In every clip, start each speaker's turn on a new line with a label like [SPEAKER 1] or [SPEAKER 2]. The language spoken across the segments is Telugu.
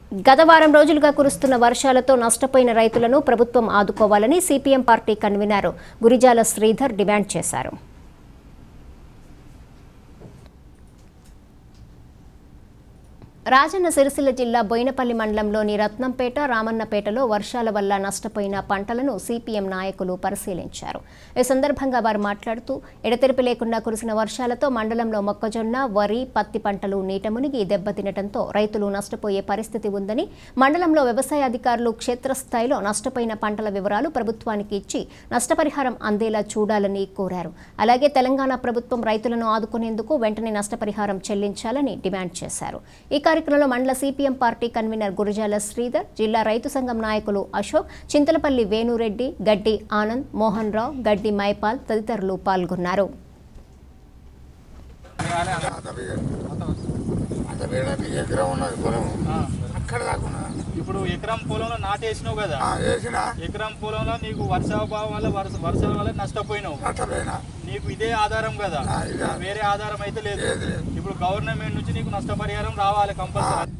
[SPEAKER 1] గత వారం రోజులుగా కురుస్తున్న వర్షాలతో నష్టపోయిన రైతులను ప్రభుత్వం ఆదుకోవాలని CPM party convener Gurijala Sridhar demand చేశారు రాజన్న సిరిసిల్ల జిల్లా బోయినపల్లి మండలంలోని రత్నంపేట రామన్నపేటలో వర్షాల వల్ల నష్టపోయిన పంటలను సిపిఎం నాయకులు పరిశీలించారు ఈ సందర్భంగా వారు మాట్లాడుతూ ఎడతెరిపి లేకుండా కురిసిన వర్షాలతో మండలంలో మొక్కజొన్న వరి పత్తి పంటలు నీట మునిగి దెబ్బతినటంతో రైతులు నష్టపోయే పరిస్థితి ఉందని మండలంలో వ్యవసాయ అధికారులు క్షేత్రస్థాయిలో నష్టపోయిన పంటల వివరాలు ప్రభుత్వానికి ఇచ్చి నష్టపరిహారం అందేలా చూడాలని కోరారు అలాగే తెలంగాణ ప్రభుత్వం రైతులను ఆదుకునేందుకు వెంటనే నష్టపరిహారం చెల్లించాలని డిమాండ్ చేశారు ఈ కార్యక్రమంలో మండల CPM party convener Gurajala Sridhar జిల్లా రైతు సంఘం నాయకులు అశోక్ చింతలపల్లి వేణురెడ్డి గడ్డి ఆనంద్ మోహన్ రావు గడ్డి మైపాల్ తదితరులు పాల్గొన్నారు
[SPEAKER 2] అంత వేయడానికి ఎకరం ఉన్నది పొలం అక్కడ దాకా ఉన్నది
[SPEAKER 3] ఇప్పుడు ఎకరం పొలంలో నాటేసినావు కదా
[SPEAKER 2] ఆ, వేసిన
[SPEAKER 3] ఎకరం పొలంలో నీకు వర్షాభావం వల్ల వర్ష వర్షాల వల్ల నష్టపోయినావు
[SPEAKER 2] నష్టపోయిన
[SPEAKER 3] నీకు ఇదే ఆధారం కదా
[SPEAKER 2] ఆ, ఇదే ఆధారం.
[SPEAKER 3] వేరే ఆధారం అయితే లేదు
[SPEAKER 2] లేదు, లేదు.
[SPEAKER 3] ఇప్పుడు గవర్నమెంట్ నుంచి నీకు నష్టపరిహారం రావాలి కంపల్సరీ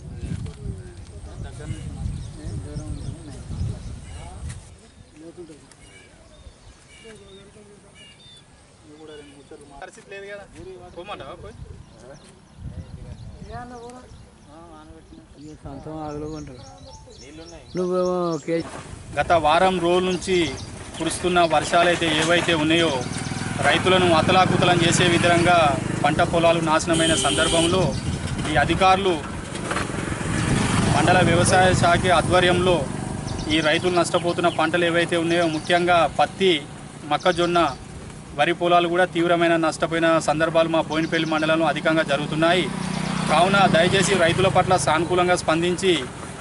[SPEAKER 3] పరిస్థితి లేదు కదా పోమంటావా పోయి
[SPEAKER 4] నువ్వేమో కేజీ
[SPEAKER 3] గత వారం రోజుల నుంచి కురుస్తున్న వర్షాలైతే ఏవైతే ఉన్నాయో రైతులను అతలాకుతలం చేసే విధంగా పంట పొలాలు నాశనమైన సందర్భంలో ఈ అధికారులు మండల వ్యవసాయ శాఖ ఆధ్వర్యంలో ఈ రైతులు నష్టపోతున్న పంటలు ఏవైతే ఉన్నాయో ముఖ్యంగా పత్తి మొక్కజొన్న వరి పొలాలు కూడా తీవ్రమైన నష్టపోయిన సందర్భాలు మా బోయినపల్లి మండలంలో అధికంగా జరుగుతున్నాయి కావున దయచేసి రైతుల పట్ల సానుకూలంగా స్పందించి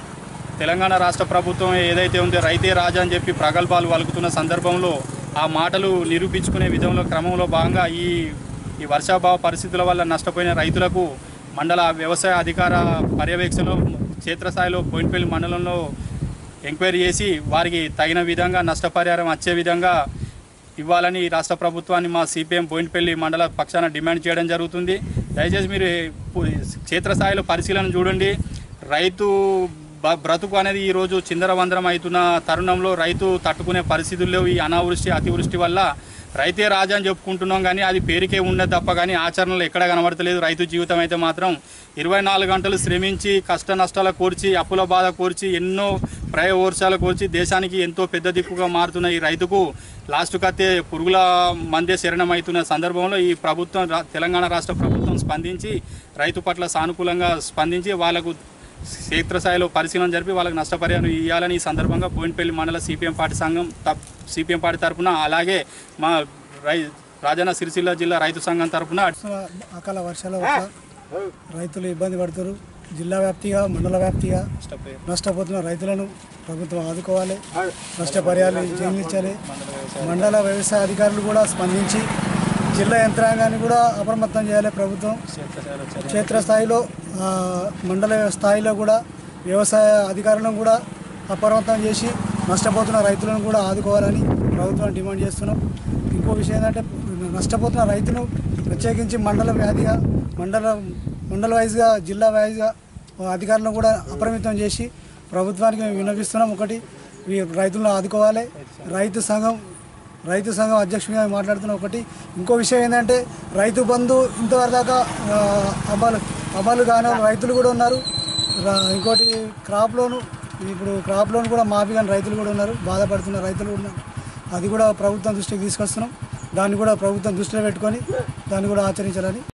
[SPEAKER 3] తెలంగాణ రాష్ట్ర ప్రభుత్వం ఏదైతే ఉందో రైతే రాజా అని చెప్పి ప్రగల్భాలు వలుకుతున్న సందర్భంలో ఆ మాటలు నిరూపించుకునే విధంలో క్రమంలో భాగంగా ఈ ఈ వర్షాభావ పరిస్థితుల వల్ల నష్టపోయిన రైతులకు మండల వ్యవసాయ అధికార పర్యవేక్షణలో క్షేత్రస్థాయిలో బోయినపల్లి మండలంలో ఎంక్వైరీ చేసి వారికి తగిన విధంగా నష్టపరిహారం వచ్చే విధంగా ఇవ్వాలని రాష్ట్ర ప్రభుత్వాన్ని మా సిపిఎం బోయినపల్లి మండల పక్షాన డిమాండ్ చేయడం జరుగుతుంది దయచేసి మీరు క్షేత్రస్థాయిలో పరిశీలన చూడండి రైతు బ- బ్రతుకు అనేది ఈరోజు చిందరవందరం అవుతున్న తరుణంలో రైతు తట్టుకునే పరిస్థితుల్లో ఈ అనావృష్టి అతివృష్టి వల్ల రైతే రాజా అని చెప్పుకుంటున్నాం కానీ అది పేరుకే ఉన్నది తప్ప కానీ ఆచరణలో ఎక్కడ కనబడతలేదు రైతు జీవితం అయితే మాత్రం ఇరవై నాలుగు గంటలు శ్రమించి కష్ట నష్టాల కోర్చి అప్పుల బాధ కోర్చి ఎన్నో ప్రయోవర్షాలు కోర్చి దేశానికి ఎంతో పెద్ద దిక్కుగా మారుతున్న ఈ రైతుకు లాస్ట్ కత్తే పురుగుల మందే శరణమవుతున్న సందర్భంలో ఈ ప్రభుత్వం రా- తెలంగాణ రాష్ట్ర ప్రభుత్వం స్పందించి రైతు పట్ల సానుకూలంగా స్పందించి వాళ్ళకు క్షేత్రస్థాయిలో పరిశీలన జరిపి వాళ్ళకి నష్టపరిహారం ఇవ్వాలని ఈ సందర్భంగా బోయినపల్లి మండల సిపిఎం పార్టీ సంఘం సిపిఎం పార్టీ తరఫున అలాగే మా రై రాజన్న సిరిసిల్ల జిల్లా రైతు సంఘం తరఫున
[SPEAKER 5] అకాల వర్షాల వల్ల రైతులు ఇబ్బంది పడుతారు జిల్లా వ్యాప్తిగా మండల వ్యాప్తిగా నష్టపోతున్న రైతులను ప్రభుత్వం ఆదుకోవాలి నష్టపరిహారాలు చెల్లించాలి మండల వ్యవసాయ అధికారులు కూడా స్పందించి జిల్లా యంత్రాంగాన్ని కూడా అప్రమత్తం చేయాలి ప్రభుత్వం క్షేత్రస్థాయిలో ఆ, మండల స్థాయిలో కూడా వ్యవసాయ అధికారులను కూడా అప్రమత్తం చేసి నష్టపోతున్న రైతులను కూడా ఆదుకోవాలని ప్రభుత్వం డిమాండ్ చేస్తున్నాం ఇంకో విషయం ఏంటంటే నష్టపోతున్న రైతును ప్రత్యేకించి మండల వ్యాధిగా మండల మండల వైజ్గా జిల్లా వైజ్గా అధికారులను కూడా అప్రమత్తం చేసి ప్రభుత్వానికి మేము విన్నవిస్తున్నాం ఒకటి ఈ రైతులను ఆదుకోవాలి రైతు సంఘం రైతు సంఘం అధ్యక్షుడిగా మాట్లాడుతున్న ఒకటి ఇంకో విషయం ఏంటంటే రైతు బంధు ఇంతవరకు దాకా ఆ, అమలు అమలు కాని వాళ్ళు రైతులు కూడా ఉన్నారు రా- ఇంకోటి క్రాప్ లోను ఇప్పుడు క్రాప్ లోన్ కూడా మాఫీ కాని రైతులు కూడా ఉన్నారు బాధపడుతున్న రైతులు కూడా ఉన్నారు అది కూడా ప్రభుత్వం దృష్టికి తీసుకొస్తున్నాం దాన్ని కూడా ప్రభుత్వం దృష్టిలో పెట్టుకొని దాన్ని కూడా ఆచరించాలని